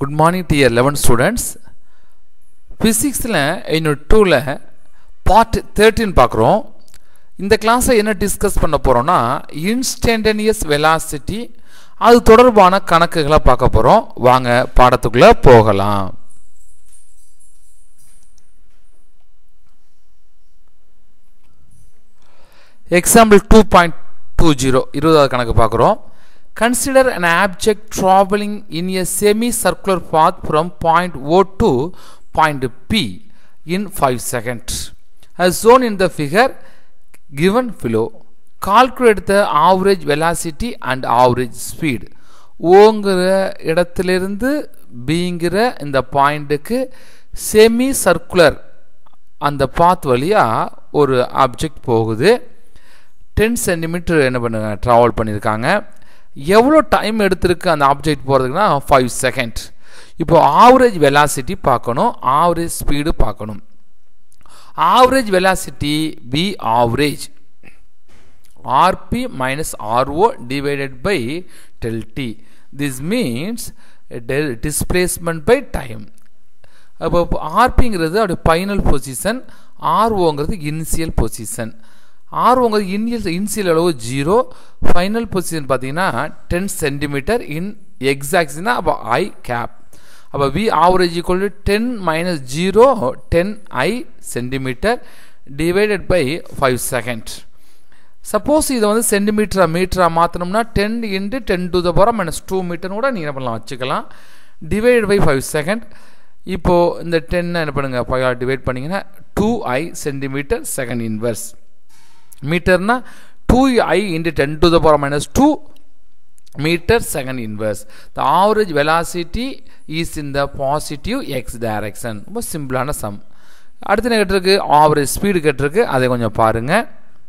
Good morning to year eleven students ஃபிசிக்ஸில் இன்னொரு டூவில் பார்ட் தேர்ட்டின் பார்க்குறோம் இந்த கிளாஸை என்ன டிஸ்கஸ் பண்ண போகிறோம்னா இன்ஸ்டன்டனியஸ் வெலாசிட்டி அது தொடர்பான கணக்குகளை பார்க்க போகிறோம் வாங்க பாடத்துக்குள்ளே போகலாம் example two point two zero இருபதாவது கணக்கு பார்க்குறோம் Consider an object traveling in a semi-circular path from point O to point P in 5 seconds. As shown in the figure given below, calculate the average velocity and average speed. ஓங்கிற இடத்திலிருந்து பிங்கிற இந்த பாயிண்ட்டுக்கு semi circular அந்த பாத் வழியாக ஒரு object போகுது ten centimetre என்ன பண்ணுங்க ட்ராவல் பண்ணியிருக்காங்க எவ்வளோ டைம் எடுத்திருக்கு அந்த ஆப்ஜெக்ட் போகிறதுக்குன்னா ஃபைவ் செகண்ட் இப்போ ஆவரேஜ் வெலாசிட்டி பார்க்கணும் ஆவரேஜ் ஸ்பீடு பார்க்கணும் average velocity V average RF minus RO divided by del T this means displacement by time அப்போ ஆர்பிங்கிறது அப்படி ஃபைனல் பொசிஷன் ஆர்ஓங்கிறது இனிஷியல் பொசிஷன் ஆர்வங்கிறது இனியல் இன்சியல் அளவு ஜீரோ ஃபைனல் பொசிஷன் பார்த்தீங்கன்னா டென் சென்டிமீட்டர் இன் எக்ஸாக்ட்னா அப்போ ஐ கேப் அப்போ V average equal to ten minus zero ten I centimetre divided by five second suppose இதை வந்து சென்டிமீட்டரா மீட்டரா மாற்றணும்னா ten into ten to the power minus two மீட்டர்னு கூட நீங்கள் என்ன பண்ணலாம் வச்சுக்கலாம் டிவைட் பை ஃபைவ் செகண்ட் இப்போது இந்த டென்னை என்ன பண்ணுங்கள் ஃபைவ் டிவைட் பண்ணிங்கன்னா two I centimetre second inverse மீட்டர்னா two I into ten to the power minus two metre second inverse the average velocity is in the positive X direction ரொம்ப சிம்பிளான some அடுத்து என்ன கேட்டிருக்கு ஆவரேஜ் ஸ்பீடு கேட்டிருக்கு அதை கொஞ்சம் பாருங்கள்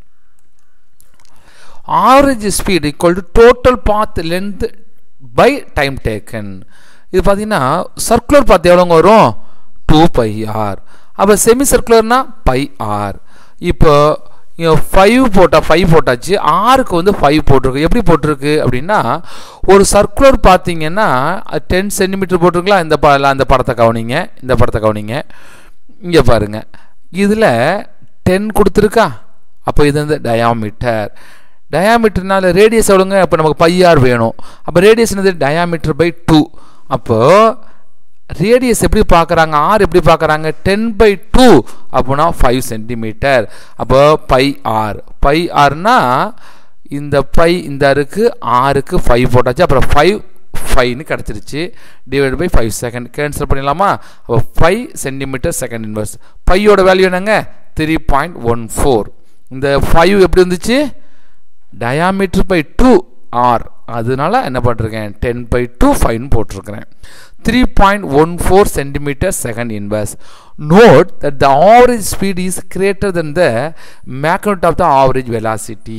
average speed equal to total path length by time taken இது பார்த்தீங்கன்னா சர்க்குலர் பாத் எவ்வளோங்க வரும் டூ பை ஆர் அப்போ செமி சர்க்குலர்னா பை ஆர் இப்போ ஃபைவ் போட்டால் ஃபைவ் போட்டாச்சு ஆறுக்கு வந்து ஃபைவ் போட்டிருக்கு எப்படி போட்டிருக்கு அப்படின்னா ஒரு சர்க்குலர் பார்த்தீங்கன்னா டென் சென்டிமீட்டர் போட்டிருக்கலாம் இந்த ப அந்த படத்தை கவனிங்க இந்த படத்தை கவனிங்க இங்கே பாருங்கள் இதில் டென் கொடுத்துருக்கா அப்போ இது வந்து டயாமீட்டர் டயாமீட்டர்னால ரேடியஸ் எவ்வளோங்க அப்போ நமக்கு பையார் வேணும் அப்போ ரேடியஸ் என்னது டயாமீட்டர் பை டூ அப்போது ரேடியஸ் எப்படி பார்க்குறாங்க ஆர் எப்படி பார்க்குறாங்க டென் பை டூ அப்படின்னா ஃபைவ் சென்டிமீட்டர் அப்போ பை ஆர் பை ஆர்னா இந்த பை இந்த அருக்கு ஆறுக்கு ஃபைவ் போட்டாச்சு அப்புறம் ஃபைவ் ஃபைவ்னு கிடச்சிருச்சு divide by five second cancel பண்ணிடலாமா அப்போ ஃபைவ் சென்டிமீட்டர் செகண்ட் இன்வர்ஸ் பையோட வேல்யூ என்னங்க த்ரீ பாயிண்ட் ஒன் ஃபோர் இந்த ஃபைவ் எப்படி வந்துச்சு டயாமீட்டர் பை டூ ஆர் அதனால என்ன பண்ணிருக்கேன் டென் பை டூ ஃபைவ்னு போட்டிருக்கிறேன் three point one four centimetre second inverse note that the average speed is greater than the magnitude of the average velocity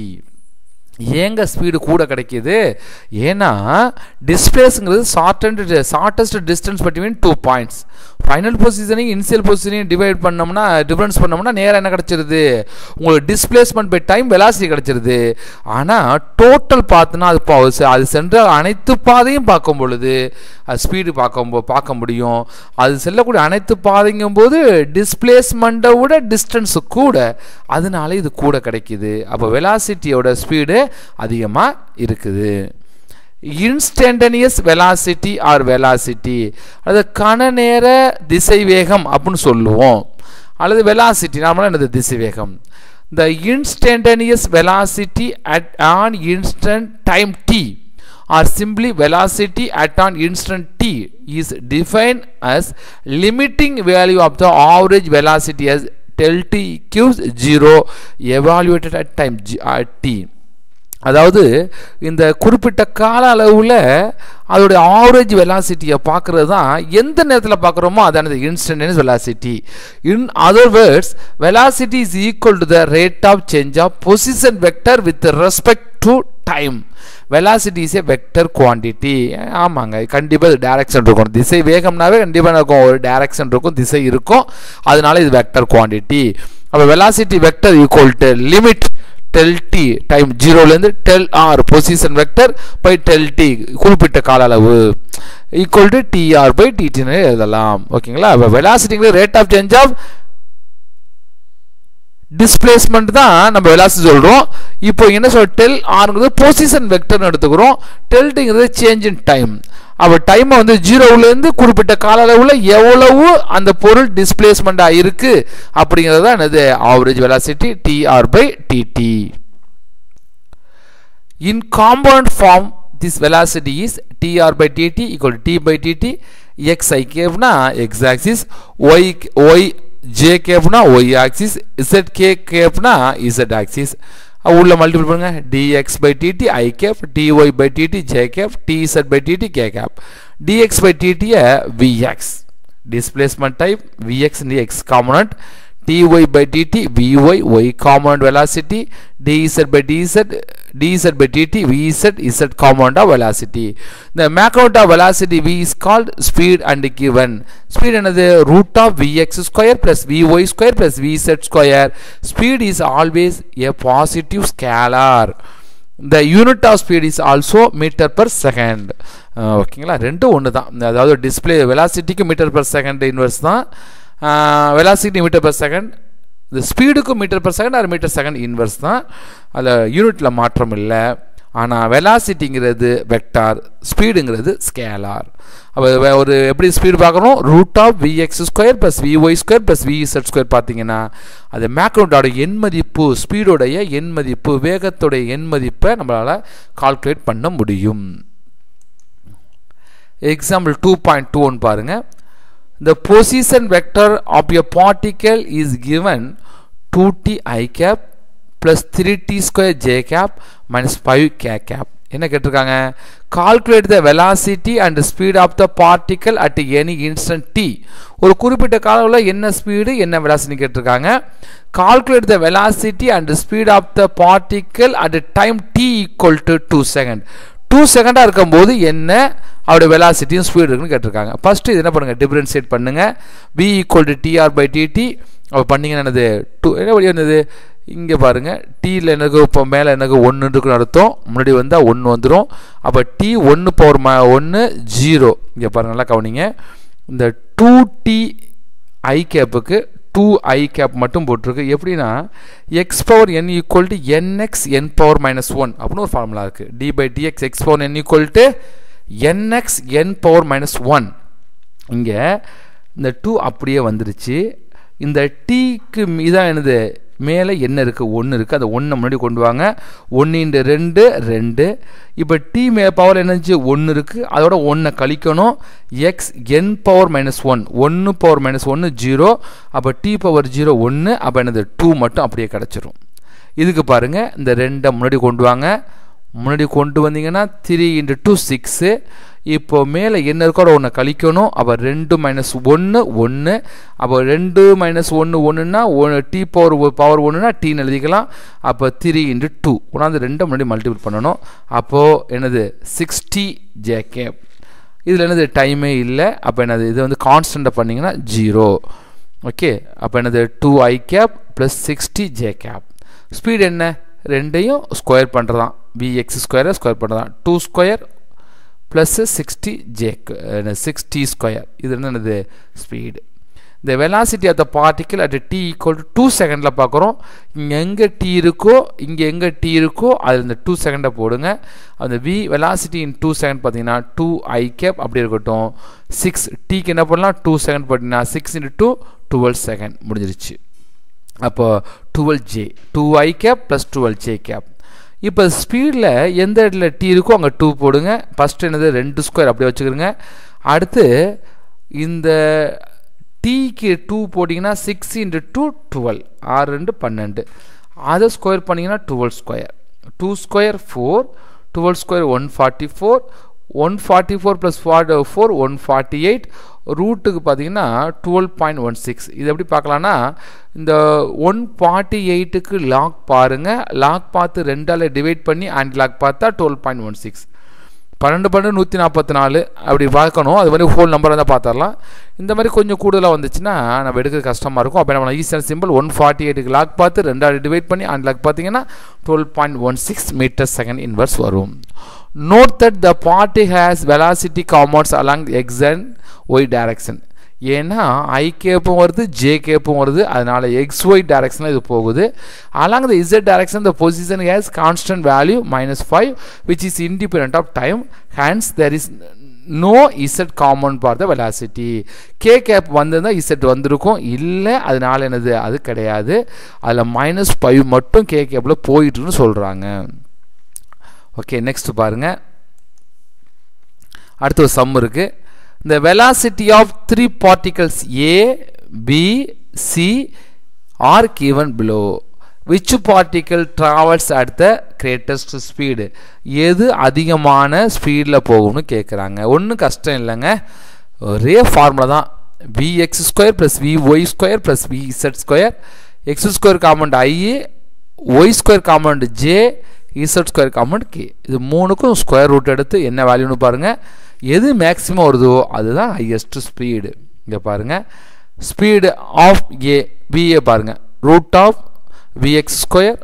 ஏங்க speed கூட கிடைக்கிது ஏன்னா டிஸ்பிளேஸுங்கிறது short and shortest distance between two points final பொசிஷனையும் initial பொசிஷனையும் divide பண்ணோம்னா difference பண்ணோம்னா நேராக என்ன கிடச்சிருது உங்களுக்கு டிஸ்பிளேஸ்மெண்ட் பை டைம் வெலாசிட்டி கிடச்சிருது ஆனால் டோட்டல் பார்த்துனா அது அது சென்ற அனைத்து பாதையும் பார்க்கும் பொழுது அது ஸ்பீடு பார்க்க பார்க்க முடியும் அது செல்லக்கூடிய அனைத்து பாதைங்கும் போது டிஸ்பிளேஸ்மெண்ட்டை விட டிஸ்டன்ஸு கூட அதனால இது கூட கிடைக்கிது அப்போ வெலாசிட்டியோட ஸ்பீடு அதிகமாக இருக்குது இன்ஸ்டன்டனியஸ் வெலாசிட்டி ஆர் வெலாசிட்டி அது கன நேர திசை வேகம் அப்படின்னு சொல்லுவோம் அல்லது வெலாசிட்டி நார்மலாக என்னது திசை வேகம் the instantaneous velocity at an instant time T or simply velocity at an instant T is define as limiting value of the average velocity as del T goes zero evaluated at time T அதாவது இந்த குறிப்பிட்ட கால அளவில் அதோடைய average வெலாசிட்டியை பார்க்குறது தான் எந்த நேரத்தில் பார்க்குறோமோ அதானது instantaneous velocity in other words velocity is equal to the rate of change of position vector with respect to time velocity is a vector quantity ஆமாங்க கண்டிப்பாக இது டேரக்ஷன் இருக்கும் திசை வேகம்னாவே கண்டிப்பாக இருக்கும் ஒரு டேரக்ஷன் இருக்கும் திசை இருக்கும் அதனால இது வெக்டர் குவான்டிட்டி அப்போ velocity vector equal to limit del T time ஜீரோலேருந்து del R position vector by del T குறிப்பிட்ட கால அளவு ஈக்குவல் டு டிஆர் பை டிடின்னு எழுதலாம் ஓகேங்களா வெலாசிட்டிங்கிற rate of change of displacement தான் நம்ம வெலாசிட்டி சொல்கிறோம் இப்போ என்ன சொல் டெல் ஆறுங்கிறது பொசிஷன் வெக்டர்னு எடுத்துக்கிறோம் டெல்ட்டுங்கிறது சேஞ்ச் இன் டைம் அப்போ டைமை வந்து ஜீரோவிலேருந்து குறிப்பிட்ட கால அளவில் எவ்வளவு அந்த பொருள் டிஸ்பிளேஸ்மெண்ட்டாக இருக்குது அப்படிங்கிறது தான் என்னது average velocity DR by DT in compound form this velocity is tr by dt equal to t by dt x i கேப்னா x axis y y j கேப்னா y axis z k கேப்னா z axis உள்ள multiple பண்ணுங்க dx by dt i cap dy by dt j cap tz by dt k cap dx by dt vx displacement type vx in the x component dy by dt vy y component velocity dz by dz dz by dt vz z component of velocity the macromount of velocity v is called speed and given speed என்னது root of vx square plus vy square plus vz square speed is always a positive scalar the unit of speed is also meter per second ஓகேங்களா ரெண்டும் ஒன்று தான் அதாவது display வெலாசிட்டிக்கு metre per second inverse தான் velocity metre per second இந்த ஸ்பீடுக்கும் metre per second அது மீட்டர் செகண்ட் இன்வெர்ஸ் தான் அதில் யூனிட்டில் மாற்றம் இல்லை ஆனால் வெலாசிட்டிங்கிறது வெக்டார் ஸ்பீடுங்கிறது ஸ்கேலார் அப்போ ஒரு எப்படி ஸ்பீடு பார்க்குறோம் root of VX square plus VY square plus VZ square பார்த்தீங்கன்னா அது மேக்ரோட்டோட எண் மதிப்பு ஸ்பீடோடைய எண் மதிப்பு வேகத்துடைய எண் மதிப்பை நம்மளால் கால்குலேட் பண்ண முடியும் example two point two one பாருங்கள் the position vector of a particle is given 2t i cap plus 3t square j cap minus 5 k cap என்ன கேட்டிருக்காங்க calculate the velocity and speed of the particle at any instant T ஒரு குறிப்பிட்ட காலத்தில் என்ன speed என்ன velocity கேட்டிருக்காங்க calculate the velocity and speed of the particle at time T equal to two second two செகண்டாக இருக்கும்போது என்ன அவருடைய வெலாசிட்டியும் ஸ்பீடு இருக்குன்னு கேட்டிருக்காங்க ஃபஸ்ட்டு இது என்ன பண்ணுங்கள் டிஃப்ரென்ஷியேட் பண்ணுங்கள் V equal to DR by DT அப்போ பண்ணிங்கன்னா என்னது டூ என்ன வழி வந்தது இங்கே பாருங்கள் டீயில் எனக்கு இப்போ மேலே எனக்கு ஒன்று இருக்குன்னு அர்த்தம் முன்னாடி வந்தால் ஒன்று வந்துடும் அப்போ டி ஒன்று பவர் ம ஒன்று ஜீரோ இங்கே பாருங்கள் நல்லா கவனிங்க இந்த டூ டி ஐ கேப்புக்கு டூ ஐ கேப் மட்டும் போட்டிருக்கு எப்படின்னா X power N equal to NX N power minus one அப்படின்னு ஒரு ஃபார்முலா இருக்குது D by DX X power N equal to NX N power minus one இங்கே இந்த டூ அப்படியே வந்துருச்சு இந்த டீக்கு இதான் என்னது மேலே என்ன இருக்குது ஒன்று இருக்குது அந்த ஒன்றை முன்னாடி கொண்டு வாங்க ஒன்று இன்ட்டு ரெண்டு ரெண்டு இப்போ டி மே பவர் என்னச்சு ஒன்று இருக்குது அதோட ஒன்றை கழிக்கணும் X N power minus one ஒன்று பவர் மைனஸ் ஒன்று ஜீரோ அப்போ டி பவர் ஜீரோ ஒன்று அப்போ என்னது டூ மட்டும் அப்படியே கிடச்சிரும் இதுக்கு பாருங்கள் இந்த ரெண்டை முன்னாடி கொண்டு வாங்க முன்னாடி கொண்டு வந்தீங்கன்னா த்ரீ இன்ட்டு டூ சிக்ஸு இப்போ மேலே என்ன இருக்கோ ஒன்று கழிக்கணும் அப்போ ரெண்டு மைனஸ் ஒன்று ஒன்று அப்போ ரெண்டு மைனஸ் ஒன்று ஒன்றுனா ஒன்று டி பவர் பவர் ஒன்றுனா டீன்னு எழுதிக்கலாம் அப்போ த்ரீ இன்ட்டு டூ ஒன்றாந்து ரெண்டை முன்னாடி மல்டிபிள் பண்ணணும் அப்போது என்னது சிக்ஸ்டி ஜேகே இதில் என்னது டைமே இல்லை அப்போ என்னது இது வந்து கான்ஸ்டண்ட்டை பண்ணிங்கன்னா ஜீரோ ஓகே அப்போ என்னது two I cap plus sixty J cap speed என்ன ரெண்டையும் ஸ்கொயர் பண்ணுறதான் விஎக்ஸ் ஸ்கொயரை ஸ்கொயர் பண்ணுறதான் two square plus sixty J sixty square இது என்னது ஸ்பீடு இந்த velocity of the particle at T equal to two செகண்டில் பார்க்குறோம் இங்கே எங்கே டி இருக்கோ இங்கே எங்கே டி இருக்கோ அது இந்த டூ செகண்டை போடுங்க அந்த V velocity in two second பார்த்தீங்கன்னா டூ ஐ கேப் அப்படி இருக்கட்டும் சிக்ஸ் டீக்கு என்ன பண்ணலாம் டூ செகண்ட் போட்டிங்கன்னா six into two twelve second முடிஞ்சிருச்சு அப்போ twelve J two I cap plus twelve J cap இப்போ ஸ்பீடில் எந்த இடத்துல டி இருக்கோ அங்கே டூ போடுங்க ஃபஸ்ட் என்னது ரெண்டு ஸ்கொயர் அப்படியே வச்சுக்கிறோங்க அடுத்து இந்த டீக்கு டூ போட்டிங்கன்னா சிக்ஸ் இன்ட்டு டூ டுவெல் ஆறு ரெண்டு பன்னெண்டு அதை ஸ்கொயர் பண்ணிங்கன்னா twelve square two square four twelve square one forty four one forty four plus forty four one forty eight ரூட்டுக்கு பார்த்தீங்கன்னா டுவெல் பாயிண்ட் ஒன் சிக்ஸ் இது எப்படி பார்க்கலான்னா இந்த ஒன் ஃபார்ட்டி எயிட்டுக்கு லாக் பாருங்கள் லாக் பார்த்து ரெண்டால் டிவைட் பண்ணி அண்ட் லாக் பார்த்தா டுவெல் பாயிண்ட் ஒன் சிக்ஸ் பன்னெண்டு பன்னெண்டு நூற்றி நாற்பத்தி நாலு அப்படி பார்க்கணும் அது மாதிரி ஹோல் நம்பர் தான் பார்த்துடலாம் இந்த மாதிரி கொஞ்சம் கூடுதலாக வந்துச்சுன்னா நம்ம எடுக்கிறது கஷ்டமாக இருக்கும் அப்போ நம்ம ஈஸியான சிம்பிள் ஒன் ஃபார்ட்டி எயிட்டுக்கு லாக் பார்த்து ரெண்டாவது டிவைட் பண்ணி அண்ட் லாக் பார்த்தீங்கன்னா twelve point one six metre second inverse வரும் note that the party has velocity components along x and y direction ஏன்னா ஐ கேப்பும் வருது ஜே கேப்பும் வருது அதனால எக்ஸ் ஒய் டைரக்ஷனில் இது போகுது along the Z direction the position has constant value minus five which is independent of time hence there is no Z காமன் for the velocity K cap வந்திருந்தால் Z வந்திருக்கும் இல்லை அதனால என்னது அது கிடையாது அதில் மைனஸ் ஃபைவ் மட்டும் கே கேப்பில் போயிட்டுன்னு சொல்கிறாங்க ஓகே நெக்ஸ்ட் பாருங்க அடுத்து ஒரு சம் இருக்கு இந்த velocity of three particles A B C are given below which particle travels at the greatest speed எது அதிகமான ஸ்பீடில் போகும்னு கேட்குறாங்க ஒன்றும் கஷ்டம் இல்லைங்க ஒரே ஃபார்முலா தான் V x square plus V Y square plus V Z square X square comment I Y square comment J Z square comment K இது மூணுக்கும் ஸ்கொயர் ரூட் எடுத்து என்ன வேல்யூன்னு பாருங்கள் எது மேக்ஸிமம் வருதோ அதுதான் ஹையஸ்ட் ஸ்பீடு இங்கே பாருங்கள் ஸ்பீடு ஆஃப் ஏ பிஏ பாருங்கள் root of VX square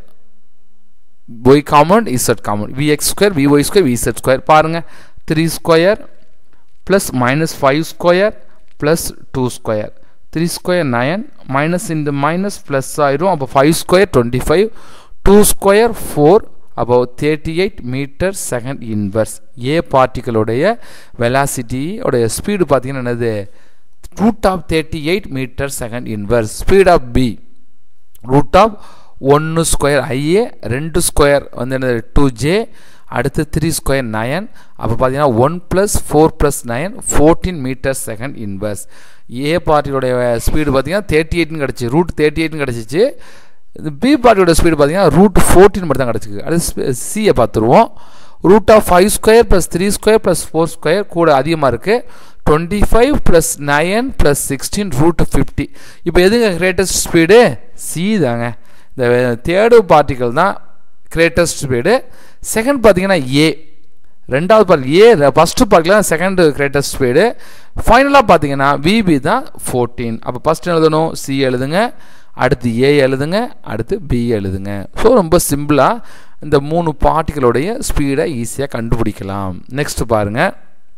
Y common Z common V x square V y square V z square பாருங்கள் three square plus minus five square plus two square three square nine minus இந்த minus plus ஆயிரும் அப்போ five square twenty five two square four அப்போ thirty eight metre second inverse A பார்ட்டிகளுடைய வெலாசிட்டியோடைய speed பார்த்தீங்கன்னா என்னது root of thirty eight metre second inverse speed of B root of ஒன்று square I A ரெண்டு ஸ்கொயர் வந்து என்னது டூ ஜே அடுத்து த்ரீ ஸ்கொயர் நயன் அப்போ பார்த்தீங்கன்னா one plus four plus nine fourteen metre second inverse A பார்ட்டியோடைய ஸ்பீடு பார்த்தீங்கன்னா thirty எயிட்னு கிடச்சி ரூட் தேர்ட்டி எயிட்னு கிடச்சிச்சு இந்த பி பார்ட்டியோட ஸ்பீடு பார்த்தீங்கன்னா ரூட் ஃபோர்டீன் மட்டும் தான் கிடச்சிருக்கு அடுத்து சியை பார்த்துருவோம் root of five square plus three square plus four square கூட அதிகமாக இருக்குது twenty five plus nine plus sixteen root fifty இப்போ எதுங்க கிரேட்டஸ்ட் ஸ்பீடு சி தாங்க இந்த தேர்டு பார்ட்டிக்கல் தான் கிரேட்டஸ்ட் ஸ்பீடு செகண்ட் பார்த்தீங்கன்னா ஏ ரெண்டாவது பார்ட் ஏ ஃபஸ்ட்டு பார்ட்டில் தான் செகண்டு கிரேட்டஸ்ட் ஸ்பீடு ஃபைனலாக பார்த்தீங்கன்னா விபி தான் ஃபோர்டீன் அப்போ ஃபஸ்ட் எழுதணும் சி எழுதுங்க அடுத்து ஏ எழுதுங்க அடுத்து பி எழுதுங்க ஸோ ரொம்ப சிம்பிளாக இந்த மூணு பார்ட்டிகளுடைய ஸ்பீடை ஈஸியாக கண்டுபிடிக்கலாம் நெக்ஸ்ட் பாருங்கள்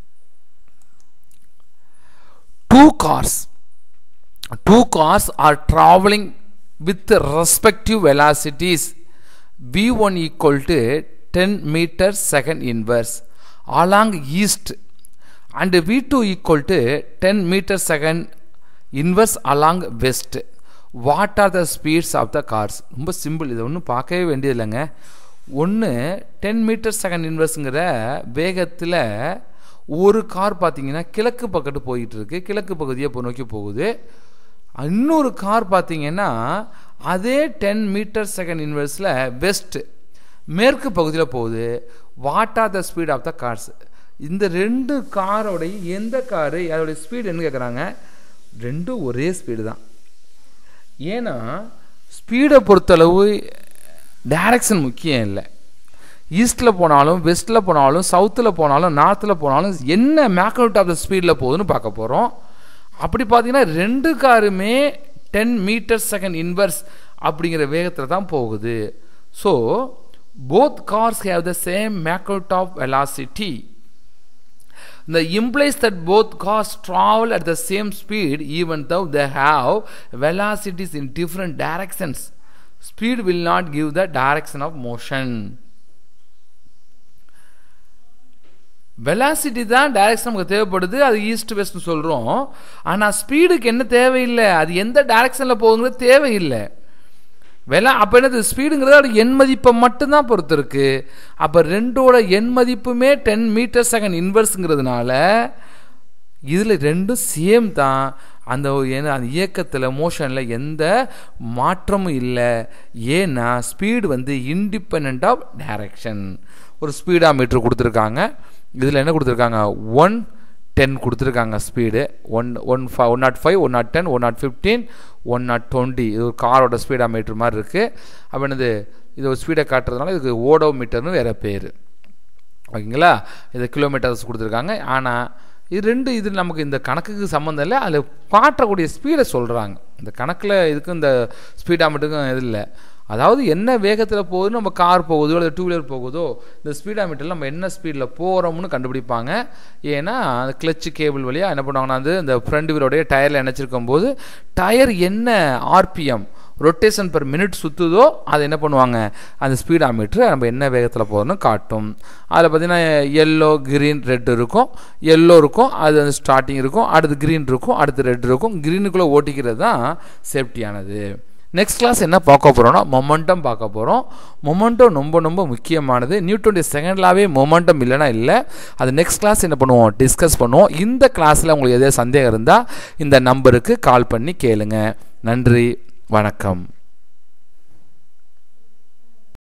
two cars two cars are travelling with respective velocities v1 equal to 10 meter second inverse along east and v2 equal to 10 meter second inverse along west what are the speeds of the cars ரொம்ப simple இது ஒன்றும் பார்க்கவே வேண்டியது இல்லைங்க ஒன்று ten metre second இன்வெர்ஸுங்கிற வேகத்தில் ஒரு car பார்த்தீங்கன்னா கிழக்கு பக்கத்து போயிட்டு இருக்கு கிழக்கு பகுதியை இப்போ நோக்கி போகுது இன்னொரு கார் பார்த்தீங்கன்னா அதே டென் மீட்டர் செகண்ட் இன்வெர்ஸில் வெஸ்ட் மேற்கு பகுதியில் போகுது what are the speed of the cars இந்த ரெண்டு காரோடைய எந்த காரு அதோடைய ஸ்பீடு என்ன கேட்குறாங்க ரெண்டும் ஒரே ஸ்பீடு தான் ஏன்னா ஸ்பீடை பொறுத்தளவு டைரக்ஷன் முக்கியம் இல்லை ஈஸ்டில் போனாலும் வெஸ்ட்டில் போனாலும் சவுத்தில் போனாலும் நார்த்தில் போனாலும் என்ன மேக்னட் ஆஃப் த ஸ்பீடில் போகுதுன்னு பார்க்க போகிறோம் அப்படி பார்த்தீங்கன்னா ரெண்டு காருமே டென் மீட்டர் செகண்ட் இன்வர்ஸ் அப்படிங்கிற வேகத்தில் தான் போகுது so both cars have the same magnet of velocity The implies that both cars travel at the same speed even though they have velocities in different directions. Speed will not give the direction of motion. Velocity தான் direction நமக்கு தேவைப்படுது அது east வெஸ்ட்னு சொல்கிறோம் ஆனால் ஸ்பீடுக்கு என்ன தேவையில்லை அது எந்த டைரக்ஷனில் போகுங்கிறது தேவையில்லை வெலா அப்போ என்னது ஸ்பீடுங்கிறது அதோட எண் மதிப்பை மட்டும்தான் பொறுத்து இருக்கு அப்போ ரெண்டோட எண் மதிப்புமே டென் மீட்டர் செகண்ட் இன்வெர்ஸுங்கிறதுனால இதில் ரெண்டும் சேம் தான் அந்த அந்த இயக்கத்தில் மோஷனில் எந்த மாற்றமும் இல்லை ஏன்னா ஸ்பீடு வந்து இண்டிபெண்ட் ஆஃப் டைரக்ஷன் ஒரு ஸ்பீடா மீட்டர் கொடுத்துருக்காங்க இதில் என்ன கொடுத்துருக்காங்க ஒன் டென் கொடுத்துருக்காங்க speed one one five one nought five one nought ten one nought fifteen one nought twenty இது ஒரு காரோட ஸ்பீடா மீட்டர் மாதிரி இருக்குது அப்போ என்னது இது ஒரு ஸ்பீடை காட்டுறதுனால இதுக்கு ஓடோ மீட்டர்னு வேறு பேர் ஓகேங்களா இது கிலோமீட்டர்ஸ் கொடுத்துருக்காங்க ஆனால் இது ரெண்டு இது நமக்கு இந்த கணக்குக்கு சம்மந்தம் இல்லை அதில் காட்டக்கூடிய ஸ்பீடை சொல்கிறாங்க இந்த கணக்கில் இதுக்கும் இந்த ஸ்பீடாமீட்டருக்கும் இது இல்லை அதாவது என்ன வேகத்தில் போகுதுன்னு நம்ம கார் போகுதோ அல்லது டூ வீலர் போகுதோ இந்த ஸ்பீடாமீட்டரில் நம்ம என்ன ஸ்பீடில் போகிறோம்னு கண்டுபிடிப்பாங்க ஏன்னா அந்த கிளச்சு கேபிள் வழியாக என்ன பண்ணுவாங்கன்னா வந்து இந்த ஃப்ரண்ட் வீலோடைய டயரில் இணைச்சிருக்கும் போது டயர் என்ன ஆர்பிஎம் ரொட்டேஷன் பெர் மினிட் சுற்றுதோ அதை என்ன பண்ணுவாங்க அந்த ஸ்பீடாமீட்ரு நம்ம என்ன வேகத்தில் போகிறோன்னு காட்டும் அதில் பார்த்தீங்கன்னா எல்லோ கிரீன் ரெட் இருக்கும் எல்லோ இருக்கும் அது வந்து ஸ்டார்டிங் இருக்கும் அடுத்து க்ரீன் இருக்கும் அடுத்து ரெட் இருக்கும் க்ரீனுக்குள்ளே ஓட்டிக்கிறது தான் சேஃப்டியானது நெக்ஸ்ட் கிளாஸ் என்ன பார்க்க போகிறோம்னா மொமெண்டம் பார்க்க போகிறோம் மொமெண்டம் ரொம்ப ரொம்ப முக்கியமானது நியூட்டனுடைய செகண்ட் லாவே மொமெண்டம் இல்லைனா இல்லை அது நெக்ஸ்ட் கிளாஸ் என்ன பண்ணுவோம் டிஸ்கஸ் பண்ணுவோம் இந்த கிளாஸில் உங்களுக்கு எதாவது சந்தேகம் இருந்தால் இந்த நம்பருக்கு கால் பண்ணி கேளுங்க நன்றி வணக்கம்